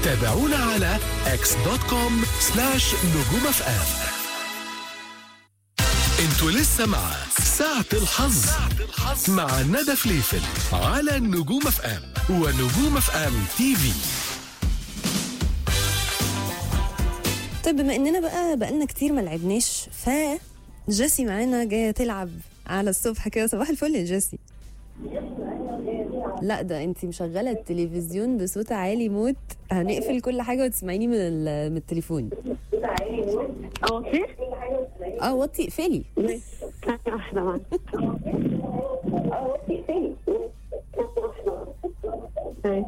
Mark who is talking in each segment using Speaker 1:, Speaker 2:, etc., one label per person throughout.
Speaker 1: تابعونا على اكس دوت كوم سلاش نجوم اف ام انتوا لسه مع ساعة الحظ مع ندى فليفل على نجوم اف ام ونجوم اف ام تي في
Speaker 2: طيب بما اننا بقى بقالنا كتير ما لعبناش ف جيسي معانا جايه تلعب على الصبح كده صباح الفل يا جيسي لا ده انت مشغله التلفزيون بصوت عالي موت هنقفل كل حاجه وتسمعيني من ال- من التليفون
Speaker 3: اه في
Speaker 2: اه وطي اقفلي
Speaker 3: ثانية واحدة معلش أيوة.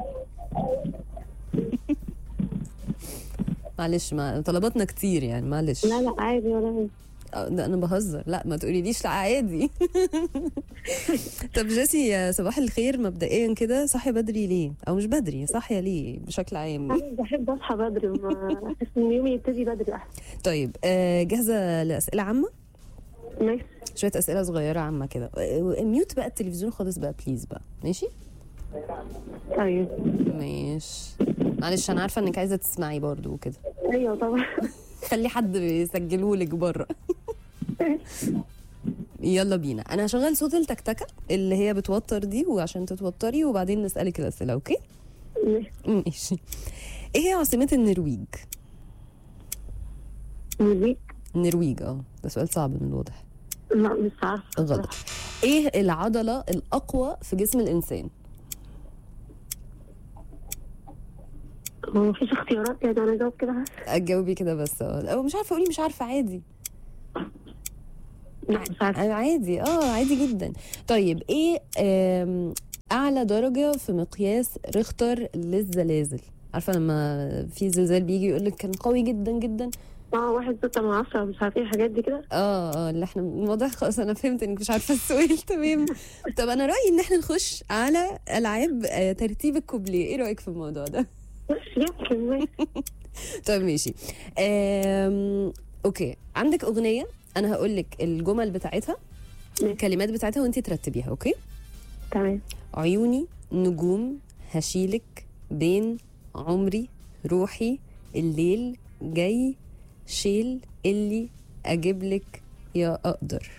Speaker 2: معلش ما طلباتنا كتير يعني معلش
Speaker 3: لا لا عادي ولا يهمك.
Speaker 2: آه، ده انا بهزر لا ما تقوليليش لا عادي طب جيسي يا صباح الخير مبدئيا كده صاحيه بدري ليه او مش بدري صاحيه ليه بشكل عام
Speaker 3: انا بحب اصحى بدري وما احس ان يومي يبتدي بدري احسن
Speaker 2: طيب آه، جاهزه لاسئله عامه
Speaker 3: ماشي
Speaker 2: شويه اسئله صغيره عامه كده آه، ميوت بقى التلفزيون خالص بقى بليز بقى ماشي
Speaker 3: طيب
Speaker 2: ماشي معلش انا عارفه انك عايزه تسمعي برضو وكده
Speaker 3: ايوه طبعا
Speaker 2: خلي حد يسجله لك بره يلا بينا انا هشغل صوت التكتكه اللي هي بتوتر دي وعشان تتوتري وبعدين نسالك الاسئله اوكي
Speaker 3: ماشي
Speaker 2: ماشي ايه هي عاصمه النرويج
Speaker 3: ميوزيك
Speaker 2: النرويج اه ده سؤال صعب من الواضح
Speaker 3: لا مش عارفة
Speaker 2: غلط ايه العضله الاقوى في جسم الانسان
Speaker 3: هو مفيش اختيارات يعني انا اجاوب كده بس
Speaker 2: اجاوبي كده بس اه أو مش عارفه قولي مش عارفه عادي
Speaker 3: لا مش عارفة
Speaker 2: أيوة عادي اه عادي جدا طيب ايه آم، اعلى درجه في مقياس ريختر للزلازل عارفه لما في زلزال بيجي يقول لك كان قوي جدا جدا
Speaker 3: اه واحد ستة من عشرة مش عارفة ايه الحاجات دي كده
Speaker 2: اه اه اللي احنا واضح خلاص انا فهمت انك مش عارفه السؤال تمام طب انا رايي ان احنا نخش على العاب آه، ترتيب الكوبليه ايه رايك في الموضوع ده
Speaker 3: ماشي يمكن ماشي
Speaker 2: طيب ماشي آم، اوكي عندك اغنيه انا هقول لك الجمل بتاعتها
Speaker 3: ماشي.
Speaker 2: الكلمات بتاعتها وانت ترتبيها اوكي
Speaker 3: تمام
Speaker 2: عيوني نجوم هشيلك بين عمري روحي الليل جاي شيل اللي اجيب لك يا اقدر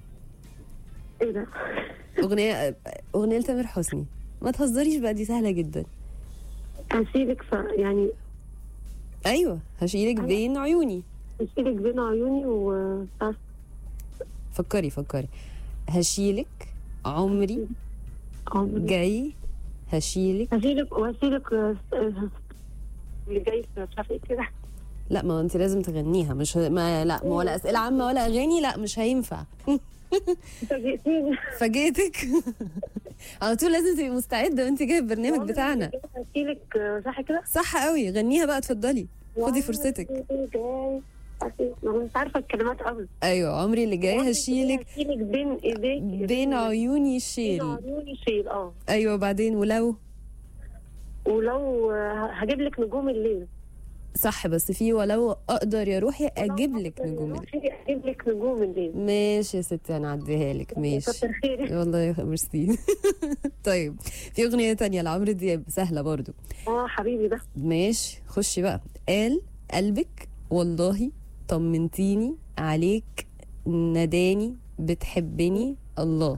Speaker 3: ايه ده
Speaker 2: اغنيه اغنيه لتامر حسني ما تهزريش بقى دي سهله جدا
Speaker 3: هسيبك ف... يعني
Speaker 2: ايوه هشيلك بين عيوني
Speaker 3: هسيبك بين عيوني و بس
Speaker 2: فكري فكري هشيلك عمري
Speaker 3: عمري.
Speaker 2: جاي هشيلك
Speaker 3: هسيبك وهسيبك آه، آه، اللي جاي مش عارفة ايه كده
Speaker 2: لا ما انت لازم تغنيها مش ما لا ما ولا اسئله عامه ولا اغاني لا مش هينفع
Speaker 3: فاجئتيني
Speaker 2: فاجئتك على طول لازم تبقي مستعده وانت جايه البرنامج بتاعنا
Speaker 3: هسيلك آه، صح كده؟
Speaker 2: صح قوي غنيها بقى اتفضلي خدي فرصتك
Speaker 3: جاي ما مش عارفه الكلمات قوي
Speaker 2: ايوه عمري اللي جاي هشيلك
Speaker 3: هشيلك بين ايديك
Speaker 2: بين عيوني
Speaker 3: بين
Speaker 2: شيل
Speaker 3: عيوني شيل اه
Speaker 2: ايوه بعدين ولو
Speaker 3: ولو آه، هجيب لك نجوم الليل
Speaker 2: صح بس في ولو اقدر يا روحي اجيب لك نجوم الليل.
Speaker 3: روحي اجيب لك نجوم الليل
Speaker 2: ماشي يا ستي انا اعديها لك ماشي
Speaker 3: كتر خيرك
Speaker 2: والله يا ميرسي طيب في اغنيه تانية لعمرو دياب سهله برضو
Speaker 3: اه حبيبي ده
Speaker 2: ماشي خشي بقى قال قلبك والله طمنتيني عليك نداني بتحبني الله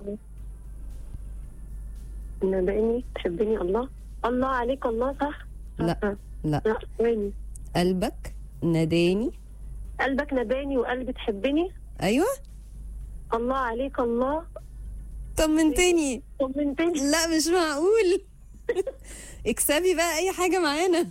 Speaker 3: نداني تحبني الله الله عليك الله صح؟
Speaker 2: لا.
Speaker 3: آه.
Speaker 2: لا
Speaker 3: لا ثواني
Speaker 2: قلبك نداني
Speaker 3: قلبك نداني وقلبي تحبني
Speaker 2: ايوه
Speaker 3: الله عليك الله
Speaker 2: طمنتني
Speaker 3: طمنتني
Speaker 2: لا مش معقول اكسبي بقى اي حاجه معانا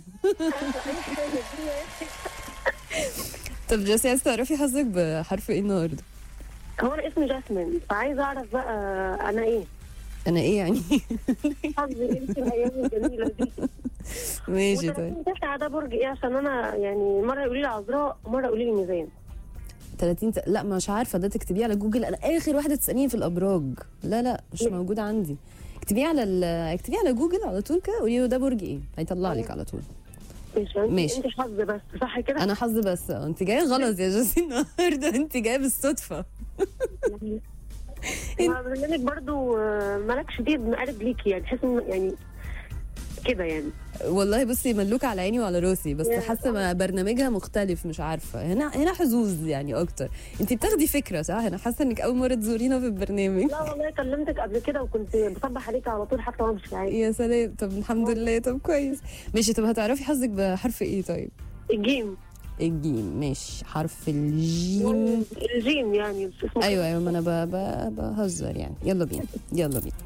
Speaker 2: طب جاسي عايز تعرفي حظك بحرف ايه النهارده
Speaker 3: هو انا اسمي جاسمين فعايزه اعرف بقى انا ايه
Speaker 2: انا ايه يعني
Speaker 3: حظي ايه في الايام الجميله دي
Speaker 2: ماشي طيب
Speaker 3: و30 تسعة ده برج ايه عشان انا يعني مره يقولوا لي عذراء ومره يقولوا لي ميزان
Speaker 2: 30 ت... لا مش عارفه ده تكتبيه على جوجل انا اخر واحده تساليني في الابراج لا لا مش
Speaker 3: ليه؟
Speaker 2: موجوده عندي اكتبيه على ال... اكتبيه على جوجل على طول كده قولي له ده برج ايه هيطلع لك على طول
Speaker 3: ماشي انت
Speaker 2: ماشي.
Speaker 3: انت حظ بس صح كده
Speaker 2: انا حظ بس اه انت جايه غلط يا جاسي النهارده انت جايه بالصدفه
Speaker 3: يعني مع برنامج برضو آه، ملك شديد مقارب ليكي يعني تحس ان يعني كده يعني
Speaker 2: والله بصي ملوكة على عيني وعلى راسي بس
Speaker 3: يا
Speaker 2: حاسه ما برنامجها مختلف مش عارفه هنا هنا حظوظ يعني اكتر انت بتاخدي فكره صح انا حاسه انك اول مره تزورينا في البرنامج
Speaker 3: لا والله كلمتك قبل كده وكنت بصبح عليك على طول حتى وانا مش عادي
Speaker 2: يا سلام طب الحمد لله طب كويس ماشي طب هتعرفي حظك بحرف ايه طيب
Speaker 3: الجيم
Speaker 2: الجيم ماشي حرف الجيم
Speaker 3: الجيم يعني بس اسمه
Speaker 2: ايوه ايوه ما انا ب- ب- بهزر يعني يلا بينا يلا بينا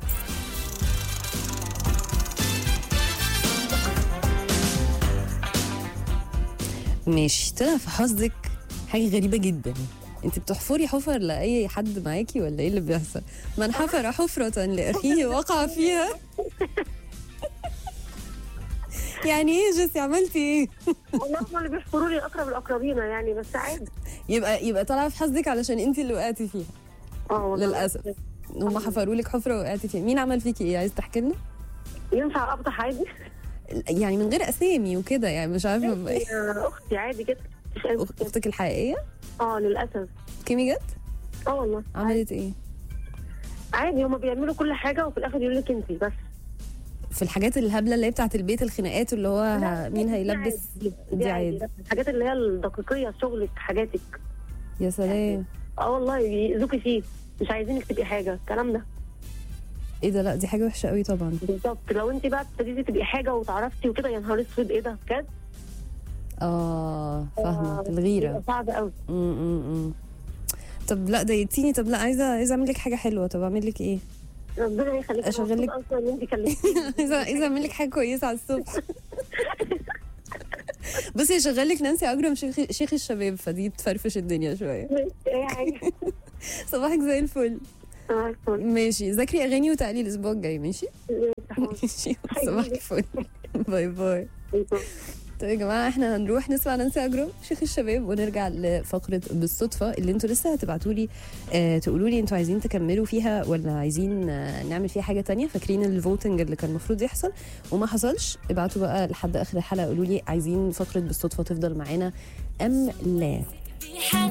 Speaker 2: ماشي طلع في حظك حاجه غريبه جدا انت بتحفري حفر لاي حد معاكي ولا ايه اللي بيحصل من حفر حفره لاخيه وقع فيها يعني ايه يا جيسي عملتي ايه
Speaker 3: والله هم اللي بيحفروا لي اقرب الاقربين يعني بس عادي
Speaker 2: يبقى يبقى طالعه في حظك علشان انت اللي وقعتي فيها
Speaker 3: اه والله.
Speaker 2: للاسف هم حفروا لك حفره وقعتي فيها مين عمل فيكي ايه عايز تحكي لنا
Speaker 3: ينفع افضح عادي
Speaker 2: يعني من غير اسامي وكده يعني مش عارفه
Speaker 3: يا اختي عادي كده مش أي
Speaker 2: أخ-
Speaker 3: مشكلة.
Speaker 2: اختك الحقيقيه
Speaker 3: اه للاسف
Speaker 2: كيمي جت
Speaker 3: اه والله
Speaker 2: عملت ايه
Speaker 3: عادي هما بيعملوا كل حاجه وفي الاخر يقول لك انت بس
Speaker 2: في الحاجات الهبله اللي هي بتاعت البيت الخناقات اللي هو
Speaker 3: لا،
Speaker 2: ه- مين
Speaker 3: دي
Speaker 2: هيلبس
Speaker 3: عادي.
Speaker 2: دي عادي
Speaker 3: الحاجات اللي هي الدقيقيه شغلك حاجاتك
Speaker 2: يا سلام
Speaker 3: اه والله يأذوكي فيه مش عايزينك تبقي حاجه الكلام ده
Speaker 2: ايه ده لا دي حاجه وحشه قوي طبعا
Speaker 3: بالظبط لو انت بقى ابتديتي تبقي حاجه وتعرفتي وكده يا نهار اسود ايه ده بجد
Speaker 2: اه فاهمه
Speaker 3: آه،
Speaker 2: الغيره
Speaker 3: بيبقى صعب قوي
Speaker 2: م- م- م. طب لا ضايقتيني طب لا عايزه عايزه اعمل لك حاجه حلوه طب اعمل لك ايه
Speaker 3: ربنا يخليك أنا
Speaker 2: أشغل لك-
Speaker 3: مبسوطة اصلا ان انت كلمتيني
Speaker 2: عايزه عايزه اعمل لك حاجه كويسه على الصبح بصي اشغل لك نانسي عجرم شيخ شيخ الشباب فدي تفرفش الدنيا شويه
Speaker 3: ايه حاجه
Speaker 2: صباحك زي الفل
Speaker 3: آه، الفل.
Speaker 2: ماشي ذاكري اغاني وتعالي الاسبوع الجاي ماشي ماشي صباحك فل باي باي طيب يا جماعه احنا هنروح نسمع نانسي اجرم شيخ الشباب ونرجع لفقره بالصدفه اللي انتوا لسه هتبعتوا لي اه تقولوا لي انتوا عايزين تكملوا فيها ولا عايزين آه نعمل فيها حاجه تانية فاكرين الفوتنج اللي كان المفروض يحصل وما حصلش ابعتوا بقى لحد اخر الحلقه قولوا لي عايزين فقره بالصدفه تفضل معانا ام لا